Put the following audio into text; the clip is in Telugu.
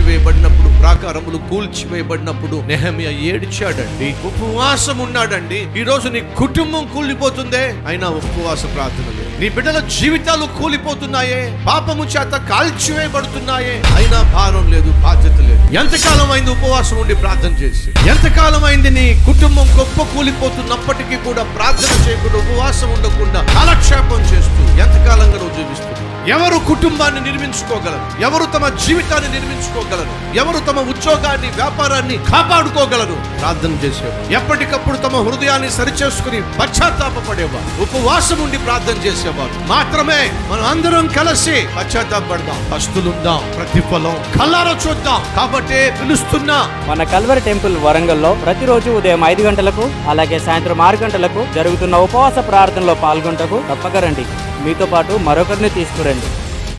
కాల్చివేయబడినప్పుడు ప్రాకారములు కూల్చివేయబడినప్పుడు నెహమియా ఏడ్చాడండి ఉపవాసం ఉన్నాడండి ఈ రోజు నీ కుటుంబం కూలిపోతుందే అయినా ఉపవాస ప్రార్థన లేదు నీ బిడ్డల జీవితాలు కూలిపోతున్నాయే పాపము చేత కాల్చివేయబడుతున్నాయే అయినా భారం లేదు బాధ్యత లేదు ఎంతకాలం అయింది ఉపవాసం ఉండి ప్రార్థన చేసి ఎంతకాలం అయింది నీ కుటుంబం గొప్ప కూలిపోతున్నప్పటికీ కూడా ప్రార్థన చేయకుండా ఉపవాసం ఉండకుండా కాలక్షేపం చేస్తూ ఎంతకాలంగా నువ్వు జీవిస్తున్నావు ఎవరు కుటుంబాన్ని నిర్మించుకోగలరు ఎవరు తమ జీవితాన్ని నిర్మించుకోగలరు ఎవరు తమ ఉద్యోగాన్ని వ్యాపారాన్ని కాపాడుకోగలరు ప్రార్థన చేసేవారు ఎప్పటికప్పుడు తమ హృదయాన్ని సరిచేసుకుని పశ్చాత్తాపడేవారు ఉపవాసం ఉండి ప్రార్థన చేసేవారు మాత్రమే మనం అందరం కలిసి పశ్చాత్తాపడదాం పస్తులుందాం ప్రతిఫలం కల్లారా చూద్దాం కాబట్టే పిలుస్తున్నా మన కల్వరి టెంపుల్ వరంగల్లో ప్రతిరోజు ఉదయం ఐదు గంటలకు అలాగే సాయంత్రం ఆరు గంటలకు జరుగుతున్న ఉపవాస ప్రార్థనలో పాల్గొంటకు తప్పక రండి మీతో పాటు మరొకరిని తీసుకురండి